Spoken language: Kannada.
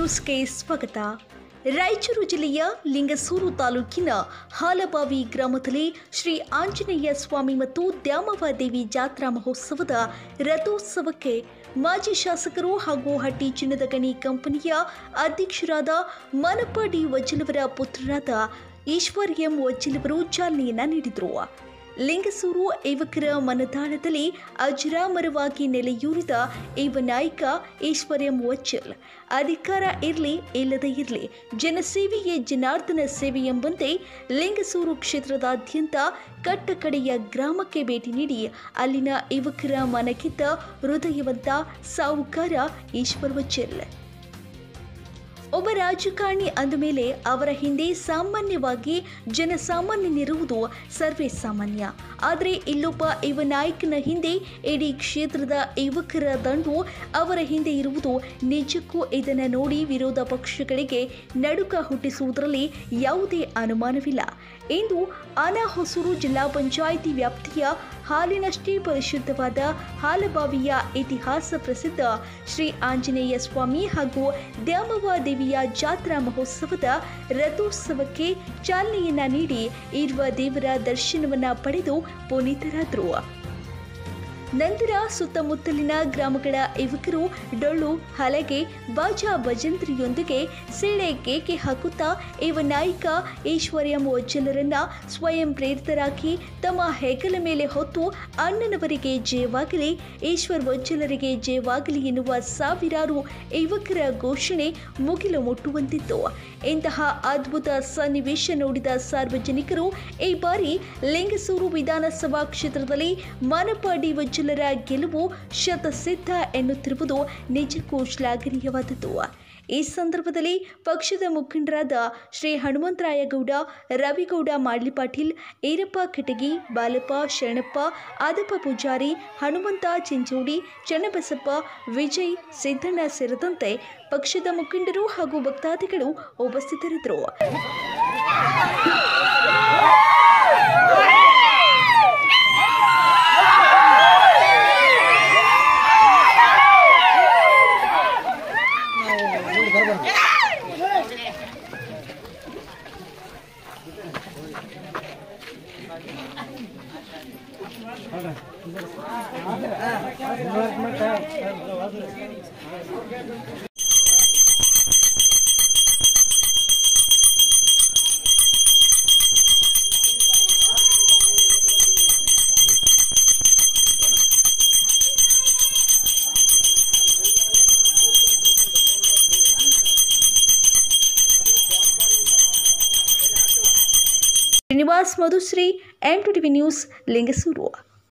ನ್ಯೂಸ್ಗೆ ಸ್ವಾಗತ ರಾಯಚೂರು ಜಿಲ್ಲೆಯ ಲಿಂಗಸೂರು ತಾಲೂಕಿನ ಹಾಲಬಾವಿ ಗ್ರಾಮದಲ್ಲಿ ಶ್ರೀ ಆಂಜನೇಯ ಸ್ವಾಮಿ ಮತ್ತು ದ್ಯಾಮವ್ವ ದೇವಿ ಜಾತ್ರಾ ಮಹೋತ್ಸವದ ರಥೋತ್ಸವಕ್ಕೆ ಮಾಜಿ ಶಾಸಕರು ಹಾಗೂ ಹಟ್ಟಿ ಚಿನ್ನದ ಗಣಿ ಕಂಪನಿಯ ಅಧ್ಯಕ್ಷರಾದ ಮನಪ್ಪ ಡಿ ವಜ್ಜಲವರ ಪುತ್ರರಾದ ಈಶ್ವರ್ ಎಂ ವಜ್ಜಲವರು ಚಾಲನೆಯನ್ನ ನೀಡಿದರು ಲಿಂಗಸೂರು ಯುವಕರ ಮನದಾಳದಲ್ಲಿ ಅಜರಾಮರವಾಗಿ ನೆಲೆಯೂರಿದ ಯುವ ನಾಯಕ ಈಶ್ವರ್ಯಂ ವಚ್ಚಲ್ ಅಧಿಕಾರ ಇರಲಿ ಇಲ್ಲದೇ ಇರಲಿ ಜನಸೇವೆಯೇ ಜನಾರ್ದನ ಸೇವೆ ಎಂಬಂತೆ ಲಿಂಗಸೂರು ಕ್ಷೇತ್ರದಾದ್ಯಂತ ಕಟ್ಟಕಡೆಯ ಗ್ರಾಮಕ್ಕೆ ಭೇಟಿ ನೀಡಿ ಅಲ್ಲಿನ ಯುವಕರ ಮನಗಿದ್ದ ಹೃದಯವಂತ ಸಾಹುಕಾರ ಈಶ್ವರ್ ವಚ್ಚಲ್ ಒಬ್ಬ ರಾಜಕಾರಣಿ ಅಂದ ಮೇಲೆ ಅವರ ಹಿಂದೆ ಸಾಮಾನ್ಯವಾಗಿ ಜನಸಾಮಾನ್ಯನಿರುವುದು ಸರ್ವೇ ಸಾಮಾನ್ಯ ಆದರೆ ಇಲ್ಲೊಬ್ಬ ಯುವ ನಾಯಕನ ಹಿಂದೆ ಇಡೀ ಕ್ಷೇತ್ರದ ಯುವಕರ ದಂಡು ಅವರ ಹಿಂದೆ ಇರುವುದು ನಿಜಕ್ಕೂ ಇದನ್ನು ನೋಡಿ ವಿರೋಧ ಪಕ್ಷಗಳಿಗೆ ನಡುಕ ಹುಟ್ಟಿಸುವುದರಲ್ಲಿ ಯಾವುದೇ ಅನುಮಾನವಿಲ್ಲ ಇಂದು ಆನಹೊಸೂರು ಜಿಲ್ಲಾ ಪಂಚಾಯಿತಿ ವ್ಯಾಪ್ತಿಯ ಹಾಲಿನಷ್ಟೇ ಪರಿಶುದ್ಧವಾದ ಹಾಲಬಾವಿಯ ಇತಿಹಾಸ ಪ್ರಸಿದ್ಧ ಶ್ರೀ ಆಂಜನೇಯ ಸ್ವಾಮಿ ಹಾಗೂ ದ್ಯಾಮವ್ವ ದೇವಿಯ ಜಾತ್ರಾ ಮಹೋತ್ಸವದ ರಥೋತ್ಸವಕ್ಕೆ ಚಾಲನೆಯನ್ನ ನೀಡಿ ಇರುವ ದೇವರ ದರ್ಶನವನ್ನ ಪಡೆದು ಪುನೀತರಾದರು ನಂತರ ಸುತ್ತಮುತ್ತಲಿನ ಗ್ರಾಮಗಳ ಯುವಕರು ಡೊಳ್ಳು ಹಲಗೆ ಬಾಜಾ ಭಜಂತ್ರಿಯೊಂದಿಗೆ ಸೆಳೆ ಕೇಕೆ ಹಾಕುತ್ತಾ ಯುವ ನಾಯಕ ಈಶ್ವರ್ಯಂ ವಜ್ಜಲರನ್ನ ಸ್ವಯಂ ಪ್ರೇರಿತರಾಗಿ ತಮ್ಮ ಹೆಗಲ ಮೇಲೆ ಹೊತ್ತು ಅಣ್ಣನವರಿಗೆ ಜಯವಾಗಲಿ ಈಶ್ವರ್ ವಜ್ಜಲರಿಗೆ ಜಯವಾಗಲಿ ಎನ್ನುವ ಸಾವಿರಾರು ಯುವಕರ ಘೋಷಣೆ ಮುಗಿಲು ಮುಟ್ಟುವಂತಿತ್ತು ಇಂತಹ ಅದ್ಭುತ ಸನ್ನಿವೇಶ ನೋಡಿದ ಸಾರ್ವಜನಿಕರು ಈ ಬಾರಿ ಲಿಂಗಸೂರು ವಿಧಾನಸಭಾ ಕ್ಷೇತ್ರದಲ್ಲಿ ಮನಪ ಡಿ ವಜ್ಜಲರ ಗೆಲುವು ಶತಸಿದ್ಧ ಎನ್ನುತ್ತಿರುವುದು ನಿಜಕ್ಕೂ ಶ್ಲಾಘನೀಯವಾದದ್ದು ಈ ಸಂದರ್ಭದಲ್ಲಿ ಪಕ್ಷದ ಮುಖಂಡರಾದ ಶ್ರೀ ಹನುಮಂತರಾಯಗೌಡ ರವಿಗೌಡ ಮಾಡ್ಲಿ ಪಾಟೀಲ್ ಈರಪ್ಪ ಕಟಗಿ ಬಾಲಪ್ಪ ಶರಣಪ್ಪ ಆದಪ್ಪ ಪೂಜಾರಿ ಹನುಮಂತ ಚಿಂಚೋಡಿ ಚನ್ನಬಸಪ್ಪ ವಿಜಯ್ ಸಿದ್ದಣ್ಣ ಸೇರಿದಂತೆ ಪಕ್ಷದ ಮುಖಂಡರು ಹಾಗೂ ಭಕ್ತಾದಿಗಳು ಉಪಸ್ಥಿತರಿದ್ದರು Srinivas Madhushree M two TV news Lingasuru